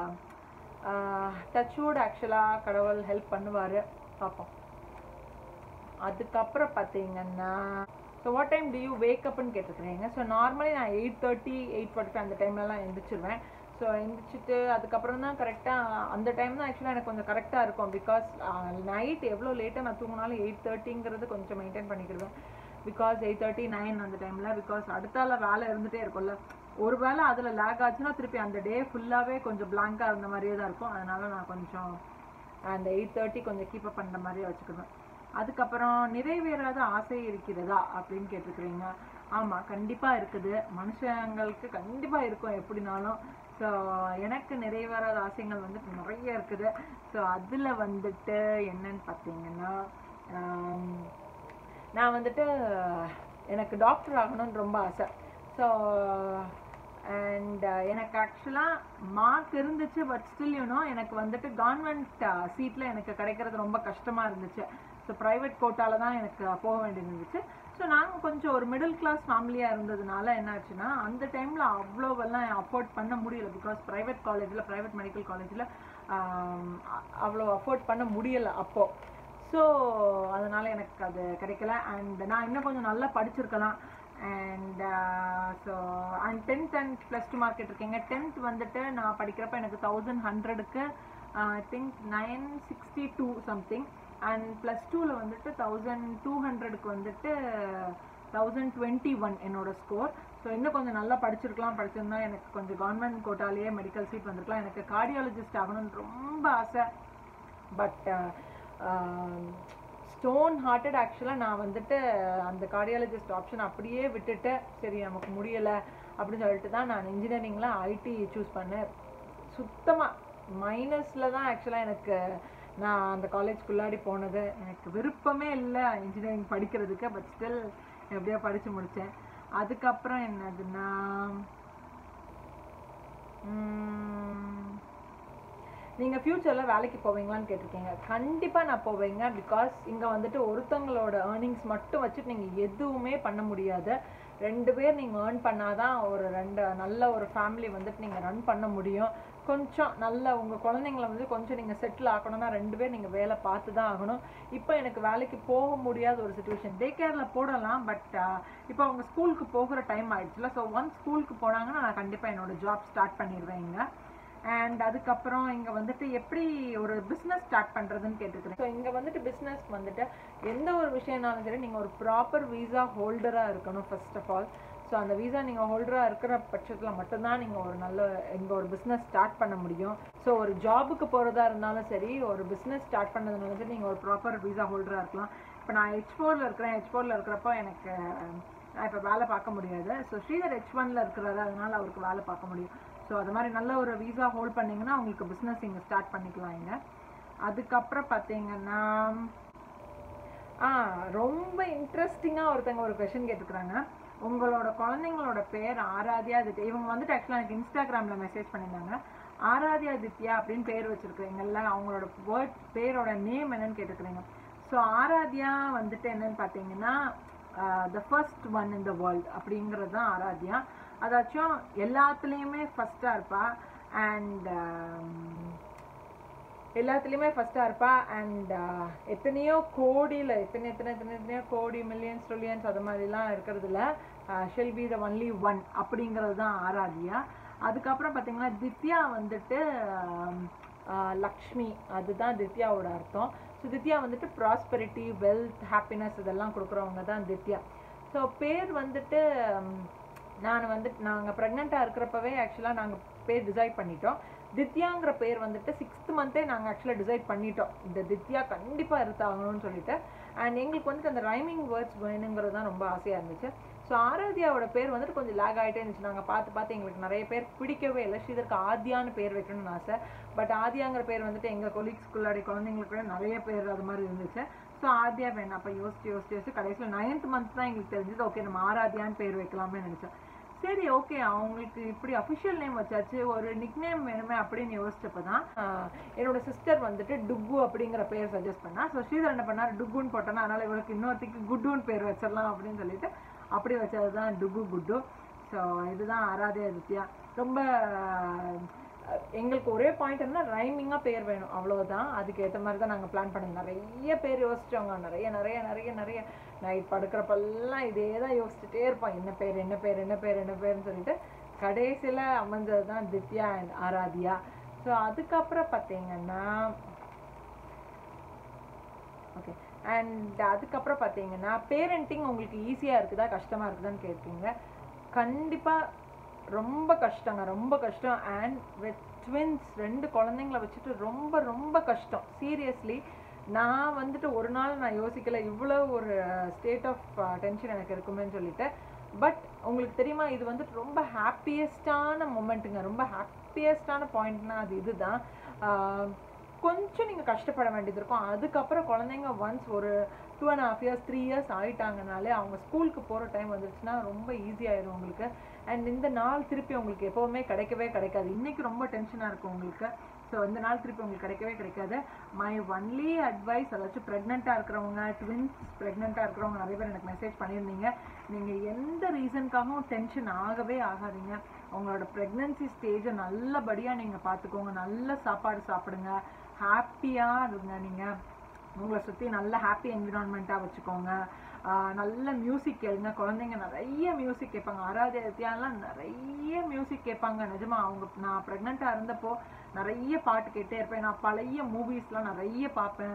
டச்சோடு ஆக்சுவலாக கடவுள் ஹெல்ப் பண்ணுவார் பார்ப்போம் அதுக்கப்புறம் பார்த்தீங்கன்னா so what time do you wake அப்னு கேட்டிருக்கிறீங்க ஸோ நார்மலி நான் eight thirty eight forty five அந்த டைம்லலாம் எழுந்திரிச்சிருவேன் ஸோ எந்திரிச்சிட்டு அதுக்கப்புறம் தான் கரெக்டாக அந்த டைம் தான் ஆக்சுவலாக எனக்கு கொஞ்சம் கரெக்டாக இருக்கும் பிகாஸ் நைட் எவ்வளோ லேட்டாக நான் தூங்கினாலும் எயிட் தேர்ட்டிங்கிறது கொஞ்சம் மெயின்டைன் பண்ணிக்கிடுவேன் பிகாஸ் எயிட் தேர்ட்டி நைன் அந்த டைமில் பிகாஸ் அடுத்தால வேலை இருந்துகிட்டே இருக்கும்ல ஒரு வேளை அதில் லேக் ஆச்சுன்னா திருப்பி அந்த டே ஃபுல்லாகவே கொஞ்சம் பிளாங்காக இருந்த மாதிரியே தான் இருக்கும் அதனால நான் கொஞ்சம் அந்த எயிட் தேர்ட்டி கொஞ்சம் கீப்பப் பண்ணுற மாதிரியே வச்சுக்குவேன் அதுக்கப்புறம் நிறைவேறாத ஆசை இருக்கிறதா அப்படின்னு கேட்டிருக்கிறீங்க ஆமாம் கண்டிப்பாக இருக்குது மனுஷங்களுக்கு கண்டிப்பாக இருக்கும் எப்படினாலும் ஸோ எனக்கு நிறைவேறாத ஆசைகள் வந்துட்டு நிறைய இருக்குது ஸோ அதில் வந்துட்டு என்னன்னு பார்த்தீங்கன்னா ஆம், நான் வந்துட்டு எனக்கு டாக்டர் ஆகணும்னு ரொம்ப ஆசை ஸோ அண்ட் எனக்கு ஆக்சுவலாக மார்க் இருந்துச்சு பட் ஸ்டில் யூனோ எனக்கு வந்துட்டு கவர்மெண்ட் சீட்டில் எனக்கு கிடைக்கிறது ரொம்ப கஷ்டமாக இருந்துச்சு ஸோ ப்ரைவேட் கோட்டால தான் எனக்கு போக வேண்டியது இருந்துச்சு ஸோ நாங்கள் கொஞ்சம் ஒரு மிடில் கிளாஸ் ஃபேமிலியாக இருந்ததுனால என்ன ஆச்சுன்னா அந்த டைமில் அவ்வளோவெல்லாம் அஃபோர்ட் பண்ண முடியல பிகாஸ் ப்ரைவேட் காலேஜில் ப்ரைவேட் மெடிக்கல் காலேஜில் அவ்வளோ அஃபோர்ட் பண்ண முடியலை அப்போது ஸோ அதனால் எனக்கு அது கிடைக்கல அண்ட் நான் இன்னும் கொஞ்சம் நல்லா படிச்சிருக்கலாம் and so and tenth and plus two mark இருக்கீங்க டென்த் வந்துட்டு நான் படிக்கிறப்ப எனக்கு தௌசண்ட் ஹண்ட்ரடுக்கு I think nine sixty two something and plus டூவில் வந்துட்டு தௌசண்ட் டூ ஹண்ட்ரடுக்கு வந்துட்டு தௌசண்ட் டுவெண்ட்டி ஒன் என்னோட ஸ்கோர் ஸோ இன்னும் கொஞ்சம் நல்லா படிச்சிருக்கலாம் படிச்சிருந்தா எனக்கு கொஞ்சம் கவர்மெண்ட் கோட்டாலேயே மெடிக்கல் சீட் வந்திருக்கலாம் எனக்கு கார்டியாலஜிஸ்ட் ஆகணும்னு ரொம்ப ஆசை பட் ஸ்டோன் ஹார்ட்டட் ஆக்சுவலாக நான் வந்துட்டு அந்த கார்டியாலஜிஸ்ட் ஆப்ஷன் அப்படியே விட்டுட்டு சரி நமக்கு முடியலை அப்படின்னு சொல்லிட்டு தான் நான் இன்ஜினியரிங்கில் ஐடி சூஸ் பண்ணேன் சுத்தமாக மைனஸில் தான் ஆக்சுவலாக எனக்கு நான் அந்த காலேஜ்குள்ளாடி போனது எனக்கு விருப்பமே இல்லை இன்ஜினியரிங் படிக்கிறதுக்கு பட் ஸ்டில் எப்படியோ படித்து முடித்தேன் அதுக்கப்புறம் என்னதுன்னா உம், நீங்க ஃபியூச்சர்ல வேலைக்கு போவீங்களான்னு கேட்டிருக்கீங்க கண்டிப்பா நான் போவேங்க பிகாஸ் இங்க வந்துட்டு ஒருத்தங்களோட ஏர்னிங்ஸ் மட்டும் வச்சுட்டு நீங்க எதுவுமே பண்ண முடியாது ரெண்டு பேர் நீங்க ஏர்ன் பண்ணாதான் ஒரு ரெண்டு நல்ல ஒரு ஃபேமிலி வந்துட்டு நீங்க ரன் பண்ண முடியும் கொஞ்சம் நல்ல உங்க குழந்தைங்கள வந்து கொஞ்சம் நீங்க செட்டில் ஆகணும்னா ரெண்டு பேர் நீங்க வேலை பார்த்து தான் ஆகணும் இப்போ எனக்கு வேலைக்கு போக முடியாத ஒரு சுச்சுவேஷன் டே கேர்ல போடலாம் பட் இப்போ அவங்க ஸ்கூலுக்கு போகிற டைம் ஆயிடுச்சுல ஸோ ஒன் ஸ்கூலுக்கு போனாங்கன்னா நான் கண்டிப்பா என்னோட ஜாப் ஸ்டார்ட் பண்ணிடுவேன் இங்க அண்ட் அதுக்கப்புறம் இங்க வந்துட்டு எப்படி ஒரு பிஸ்னஸ் ஸ்டார்ட் பண்றதுன்னு கேட்டுக்கிறேன் ஸோ இங்க வந்துட்டு பிஸ்னஸ் வந்துட்டு எந்த ஒரு விஷயம்னாலும் சரி நீங்க ஒரு ப்ராப்பர் விசா ஹோல்டரா இருக்கணும் ஃபர்ஸ்ட் ஆஃப் ஆல் ஸோ அந்த விசா நீங்கள் ஹோல்டராக இருக்கிற பட்சத்தில் மட்டும்தான் நீங்கள் ஒரு நல்ல இங்கே ஒரு பிஸ்னஸ் ஸ்டார்ட் பண்ண முடியும் ஸோ ஒரு ஜாபுக்கு போகிறதா இருந்தாலும் சரி ஒரு பிஸ்னஸ் ஸ்டார்ட் பண்ணதுனால சரி நீங்கள் ஒரு ப்ராப்பர் விசா ஹோல்டராக இருக்கலாம் இப்போ நான் ஹெச் ஃபோரில் இருக்கிறேன் ஹெச் ஃபோரில் இருக்கிறப்போ எனக்கு நான் இப்போ வேலை பார்க்க முடியாது ஸோ ஸ்ரீதர் ஹெச் ஒனில் இருக்கிறாரு அதனால அவருக்கு வேலை பார்க்க முடியும் ஸோ அது மாதிரி நல்ல ஒரு விசா ஹோல்ட் பண்ணீங்கன்னா உங்களுக்கு பிஸ்னஸ் இங்கே ஸ்டார்ட் பண்ணிக்கலாம் இங்க அதுக்கப்புறம் பார்த்தீங்கன்னா ஆ ரொம்ப இன்ட்ரெஸ்டிங்காக ஒருத்தங்க ஒரு கொஷின் கேட்டுக்கிறாங்க உங்களோட குழந்தைங்களோட பேர் ஆராத்யா தித்யா இவங்க வந்துட்டு ஆக்சுவலாக எனக்கு இன்ஸ்டாகிராமில் மெசேஜ் பண்ணியிருந்தாங்க ஆராத்யா தித்யா அப்படின்னு பேர் வச்சிருக்கிறீங்கல்ல அவங்களோட வேர்ட் பேரோட நேம் என்னன்னு கேட்டுக்கிறீங்க ஸோ ஆராத்யா வந்துட்டு என்னன்னு பார்த்தீங்கன்னா the first one in the world அப்படிங்கிறது தான் ஆராத்யா அதாச்சும் எல்லாத்துலேயுமே ஃபஸ்ட்டாக இருப்பா அண்ட் எல்லாத்துலேயுமே ஃபஸ்ட்டாக இருப்பா அண்ட் எத்தனையோ கோடியில் எத்தனை எத்தனை எத்தனை எத்தனையோ கோடி மில்லியன்ஸ் ட்ரில்லியன்ஸ் அது மாதிரிலாம் இருக்கிறதுல shall be the only one அப்படிங்கிறது தான் ஆராதியா அதுக்கப்புறம் பார்த்தீங்கன்னா தித்யா வந்துட்டு ஆம், ஆஹ், லக்ஷ்மி அதுதான் தித்யாவோட அர்த்தம் ஸோ தித்யா வந்துட்டு ப்ராஸ்பெரிட்டி வெல்த் ஹாப்பினஸ் இதெல்லாம் கொடுக்குறவங்க தான் தித்யா ஸோ பேர் வந்துட்டு ம், நான் வந்துட்டு நாங்கள் ப்ரெக்னெண்ட்டாக இருக்கிறப்பவே ஆக்சுவலாக நாங்கள் பேர் டிசைட் பண்ணிட்டோம் தித்யாங்கிற பேர் வந்துட்டு சிக்ஸ்த் மந்த்தே நாங்கள் ஆக்சுவலாக டிசைட் பண்ணிட்டோம் இந்த தித்யா கண்டிப்பாக எடுத்தாகணும்னு சொல்லிட்டு அண்ட் எங்களுக்கு வந்துட்டு அந்த ரைமிங் வேர்ட்ஸ் வேணுங்கிறது தான் ரொம்ப ஆசையாக இருந்துச்சு ஸோ ஆராத்யாவோட பேர் வந்துட்டு கொஞ்சம் லேக் ஆகிட்டே இருந்துச்சு நாங்கள் பார்த்து பார்த்து எங்களுக்கு நிறைய பேர் பிடிக்கவே இல்லை ஸ்ரீதருக்கு ஆத்யான்னு பேர் வைக்கணும்னு ஆசை பட் ஆத்யாங்கிற பேர் வந்துட்டு எங்கள் கொலீக்ஸ்குள்ளாடி குழந்தைங்களுக்கு கூட நிறைய பேர் அது மாதிரி இருந்துச்சு ஸோ ஆத்யா வேணாம் அப்போ யோசிச்சு யோசிச்சு யோசிச்சு கடைசியில் நைன்த் மந்த் தான் எங்களுக்கு தெரிஞ்சது ஓகே நம்ம ஆராத்யான்னு பேர் வைக்கலாமே நினச்சோம் சரி ஓகே அவங்களுக்கு இப்படி அஃபிஷியல் நேம் வச்சாச்சு ஒரு நிக் நேம் வேணுமே அப்படின்னு யோசிச்சப்ப தான் ஆஹ், என்னோட சிஸ்டர் வந்துட்டு டுக்கு அப்படிங்கிற பேர் சஜஸ்ட் பண்ணா ஸோ ஸ்ரீதர் என்ன பண்ணார் டுக்குன்னு போட்டோன்னா அதனால இவருக்கு இன்னொருத்திக்கு குட்டுன்னு பேர் வச்சிடலாம் அப்படின்னு சொல்லிட்டு அப்படி வச்சது தான் டுக்கு குட்டு ஸோ இதுதான் ஆராதே அதித்யா ரொம்ப ஆஹ், எங்களுக்கு ஒரே பாயிண்ட் என்ன ரைமிங்காக பேர் வேணும் அவ்வளவுதான் அதுக்கு ஏற்ற மாதிரி தான் நாங்கள் பிளான் பண்ணோம் நிறைய பேர் யோசிச்சோங்க நிறைய நிறைய நிறைய நிறைய நைட் படுக்கிறப்பெல்லாம் இதே தான் யோசிச்சுட்டே இருப்போம் என்ன பேர் என்ன பேர் என்ன பேர் என்ன பேர்னு சொல்லிட்டு கடைசியில் அமைஞ்சது தான் தித்யா அண்ட் ஆராத்யா ஸோ அதுக்கப்புறம் பார்த்தீங்கன்னா ஓகே அண்ட் அதுக்கப்புறம் பார்த்தீங்கன்னா பேரண்டிங் உங்களுக்கு ஈஸியாக இருக்குதா கஷ்டமாக இருக்குதான்னு கேட்பீங்க கண்டிப்பாக ரொம்ப கஷ்டங்க ரொம்ப கஷ்டம் அண்ட் வித் ட்வின்ஸ் ரெண்டு குழந்தைங்கள வச்சுட்டு ரொம்ப ரொம்ப கஷ்டம் சீரியஸ்லி நான் வந்துட்டு ஒரு நாள் நான் யோசிக்கல இவ்வளோ ஒரு ஸ்டேட் ஆஃப் டென்ஷன் எனக்கு இருக்குமேன்னு சொல்லிட்டு பட் உங்களுக்கு தெரியுமா இது வந்துட்டு ரொம்ப ஹாப்பியஸ்டான மூமெண்ட்டுங்க ரொம்ப ஹாப்பியஸ்டான பாயிண்ட்னா அது இதுதான் ஆஹ் கொஞ்சம் நீங்கள் கஷ்டப்பட வேண்டியது இருக்கும் அதுக்கப்புறம் குழந்தைங்க ஒன்ஸ் ஒரு two and half years three years ஆயிட்டாங்கனாலே அவங்க ஸ்கூலுக்கு போகிற டைம் வந்துருச்சுன்னா ரொம்ப ஈஸியாயிடும் உங்களுக்கு அண்ட் இந்த நாள் திருப்பி உங்களுக்கு எப்போவுமே கிடைக்கவே கிடைக்காது இன்னைக்கு ரொம்ப டென்ஷனாக இருக்கும் உங்களுக்கு ஸோ இந்த நாள் திருப்பி உங்களுக்கு கிடைக்கவே கிடைக்காது மை ஒன்லி அட்வைஸ் அதாச்சும் ப்ரெக்னெண்ட்டாக இருக்கிறவங்க ட்வின்ஸ் ப்ரெக்னெண்ட்டாக இருக்கிறவங்க நிறைய பேர் எனக்கு மெசேஜ் பண்ணியிருந்தீங்க நீங்கள் எந்த ரீசனுக்காகவும் டென்ஷன் ஆகவே ஆகாதீங்க உங்களோட ப்ரெக்னென்சி ஸ்டேஜை நல்லபடியாக நீங்கள் பார்த்துக்கோங்க நல்ல சாப்பாடு சாப்பிடுங்க ஹாப்பியாக இருங்க நீங்கள் உங்களை சுற்றி நல்ல ஹாப்பி என்விரான்மெண்ட்டாக வச்சுக்கோங்க ஆஹ் நல்ல மியூசிக் கேளுங்க குழந்தைங்க நிறைய மியூசிக் கேட்பாங்க ஆராத்தியாலாம் நிறைய மியூசிக் கேட்பாங்க நிஜமா அவங்க நான் ப்ரெக்னெண்ட்டாக இருந்தப்போ நிறைய பாட்டு கேட்டே இருப்பேன் நான் பழைய மூவிஸ்லாம் நிறைய பார்ப்பேன்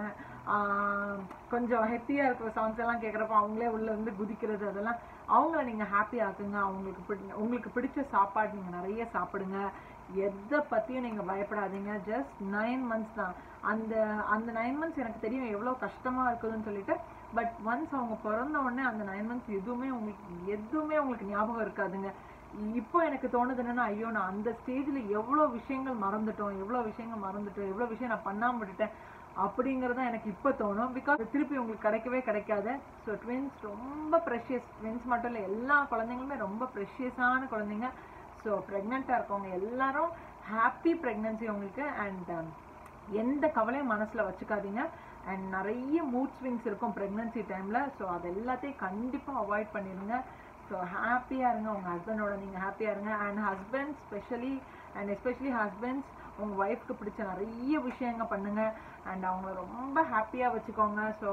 ஆஹ் கொஞ்சம் ஹெப்பியாக இருக்கிற சாங்ஸ் எல்லாம் கேட்குறப்ப அவங்களே உள்ள இருந்து குதிக்கிறது அதெல்லாம் அவங்கள நீங்கள் ஹாப்பி ஆக்குங்க அவங்களுக்கு பிடி உங்களுக்கு பிடிச்ச சாப்பாடு நீங்கள் நிறைய சாப்பிடுங்க எதை பற்றியும் நீங்கள் பயப்படாதீங்க ஜஸ்ட் நைன் மந்த்ஸ் தான் அந்த அந்த நைன் மந்த்ஸ் எனக்கு தெரியும் எவ்வளோ கஷ்டமாக இருக்குதுன்னு சொல்லிட்டு பட் ஒன்ஸ் அவங்க பிறந்த உடனே அந்த நைன் மந்த்ஸ் எதுவுமே உங்களுக்கு எதுவுமே உங்களுக்கு ஞாபகம் இருக்காதுங்க இப்போ எனக்கு தோணுது என்னன்னா ஐயோ நான் அந்த ஸ்டேஜில் எவ்வளோ விஷயங்கள் மறந்துட்டோம் எவ்வளோ விஷயங்கள் மறந்துட்டோம் எவ்வளோ விஷயம் நான் பண்ணாம விட்டுட்டேன் அப்படிங்கிறது தான் எனக்கு இப்போ தோணும் பிகாஸ் திருப்பி உங்களுக்கு கிடைக்கவே கிடைக்காது ஸோ ட்வின்ஸ் ரொம்ப ப்ரெஷியஸ் ட்வின்ஸ் மட்டும் இல்லை எல்லா குழந்தைங்களுமே ரொம்ப ப்ரெஷியஸான குழந்தைங்க ஸோ ப்ரெக்னெண்ட்டாக இருக்கவங்க எல்லாரும் ஹாப்பி ப்ரெக்னன்சி உங்களுக்கு அண்ட் எந்த கவலையும் மனசில் வச்சுக்காதீங்க அண்ட் நிறைய மூட் ஸ்விங்ஸ் இருக்கும் ப்ரெக்னன்சி டைமில் ஸோ அது எல்லாத்தையும் கண்டிப்பாக அவாய்ட் பண்ணிடுங்க ஸோ ஹாப்பியாக இருங்க உங்கள் ஹஸ்பண்டோட நீங்கள் ஹாப்பியாக இருங்க and husband specially and especially husbands உங்கள் ஒய்ஃப்க்கு பிடிச்ச நிறைய விஷயங்க பண்ணுங்கள் அண்ட் அவங்கள ரொம்ப ஹாப்பியாக வச்சுக்கோங்க ஸோ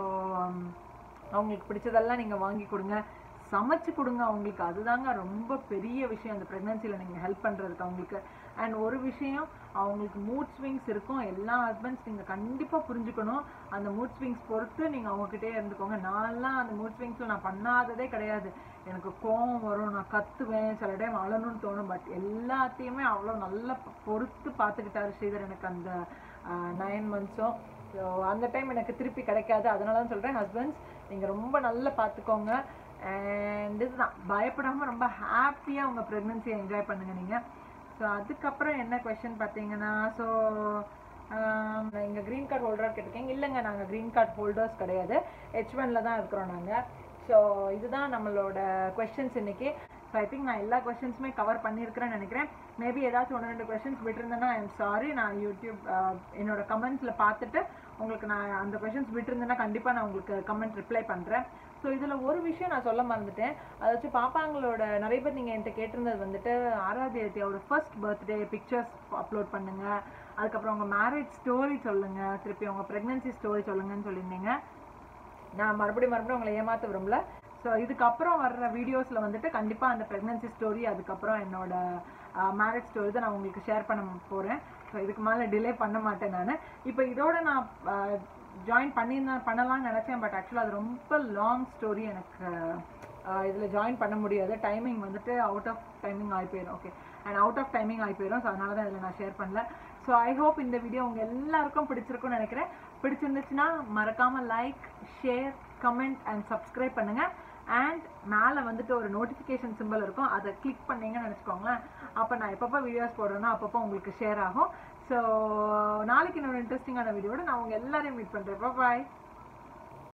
அவங்களுக்கு பிடிச்சதெல்லாம் நீங்கள் வாங்கி கொடுங்க சமைச்சு கொடுங்க அவங்களுக்கு அதுதாங்க ரொம்ப பெரிய விஷயம் அந்த ப்ரெக்னன்சியில் நீங்கள் ஹெல்ப் பண்ணுறதுக்கு அவங்களுக்கு அண்ட் ஒரு விஷயம் அவங்களுக்கு மூட் ஸ்விங்ஸ் இருக்கும் எல்லா ஹஸ்பண்ட்ஸ் நீங்கள் கண்டிப்பாக புரிஞ்சுக்கணும் அந்த மூட் ஸ்விங்ஸ் பொறுத்து நீங்கள் அவங்கக்கிட்டே இருந்துக்கோங்க நான்லாம் அந்த மூட் ஸ்விங்ஸில் நான் பண்ணாததே கிடையாது எனக்கு கோவம் வரும் நான் கத்துவேன் சில டைம் அழணும்னு தோணும் பட் எல்லாத்தையுமே அவ்வளோ நல்லா பொறுத்து பார்த்துக்கிட்டாரு ஸ்ரீதர் எனக்கு அந்த நைன் மந்த்ஸும் ஸோ அந்த டைம் எனக்கு திருப்பி கிடைக்காது அதனால தான் சொல்கிறேன் ஹஸ்பண்ட்ஸ் நீங்கள் ரொம்ப நல்லா பார்த்துக்கோங்க அண்ட் இதுதான் பயப்படாமல் ரொம்ப ஹாப்பியாக உங்கள் ப்ரெக்னன்சியை என்ஜாய் பண்ணுங்கள் நீங்கள் ஸோ அதுக்கப்புறம் என்ன கொஷின் பார்த்தீங்கன்னா ஸோ இங்கே க்ரீன் கார்டு ஹோல்டராக கேட்டிருக்கீங்க இல்லைங்க நாங்கள் க்ரீன் கார்டு ஹோல்டர்ஸ் கிடையாது ஹெச் ஒனில் தான் இருக்கிறோம் நாங்கள் ஸோ இதுதான் நம்மளோட கொஷின்ஸ் இன்னைக்கு ஸோ ஐ திங்க் நான் எல்லா கொஷின்ஸுமே கவர் பண்ணியிருக்கிறேன்னு நினைக்கிறேன் மேபி ஏதாச்சும் ஒன்று ரெண்டு கொஷின்ஸ் விட்டுருந்தேன்னா ஐ எம் சாரி நான் யூடியூப் அஹ், என்னோட கமெண்ட்ஸில் பார்த்துட்டு உங்களுக்கு நான் அந்த கொஷின்ஸ் விட்டுருந்தேன்னா கண்டிப்பாக நான் உங்களுக்கு கமெண்ட் ரிப்ளை பண்ணுறேன் ஸோ இதில் ஒரு விஷயம் நான் சொல்ல மறந்துட்டேன் அதாச்சும் பாப்பாங்களோட நிறைய பேர் நீங்கள் என்கிட்ட கேட்டிருந்தது வந்துட்டு ஆராத்தியாவோட ஃபர்ஸ்ட் பர்த்டே பிக்சர்ஸ் அப்லோட் பண்ணுங்க அதுக்கப்புறம் உங்கள் மேரேஜ் ஸ்டோரி சொல்லுங்க திருப்பி உங்கள் ப்ரெக்னன்சி ஸ்டோரி சொல்லுங்கன்னு சொல்லியிருந்தீங்க நான் மறுபடியும் மறுபடியும் உங்களை ஏமாற்ற விரும்பல ஸோ இதுக்கப்புறம் வர்ற வீடியோஸில் வந்துட்டு கண்டிப்பாக அந்த ப்ரெக்னன்சி ஸ்டோரி அதுக்கப்புறம் என்னோட மேரேஜ் ஸ்டோரி தான் நான் உங்களுக்கு ஷேர் பண்ண போகிறேன் ஸோ இதுக்கு மேலே டிலே பண்ண மாட்டேன் நான் இப்போ இதோட நான் ஜாயின் பண்ணியிருந்தேன் பண்ணலாம்னு நினச்சேன் பட் ஆக்சுவலாக அது ரொம்ப லாங் ஸ்டோரி எனக்கு இதில் ஜாயின் பண்ண முடியாது டைமிங் வந்துட்டு அவுட் ஆஃப் டைமிங் ஆகி போயிடும் okay and out of timing ஆகி போயிடும் ஸோ அதனால தான் இதில் நான் ஷேர் பண்ணல ஸோ ஐ ஹோப் இந்த வீடியோ உங்கள் எல்லாருக்கும் பிடிச்சிருக்கும்னு நினைக்கிறேன் பிடிச்சிருந்துச்சுன்னா மறக்காமல் like share comment and subscribe பண்ணுங்கள் அண்ட் மேலே வந்துட்டு ஒரு நோட்டிஃபிகேஷன் சிம்பிள் இருக்கும் அதை கிளிக் பண்ணீங்கன்னு நினச்சிக்கோங்களேன் அப்போ நான் எப்பப்போ வீடியோஸ் போடுறேனோ அப்பப்போ உங்களுக்கு ஷேர் ஆகும் ஸோ நாளைக்கு இன்னொரு இன்ட்ரெஸ்டிங்கான வீடியோட நான் உங்கள் எல்லாரையும் மீட் பண்ணுறேன் பாய்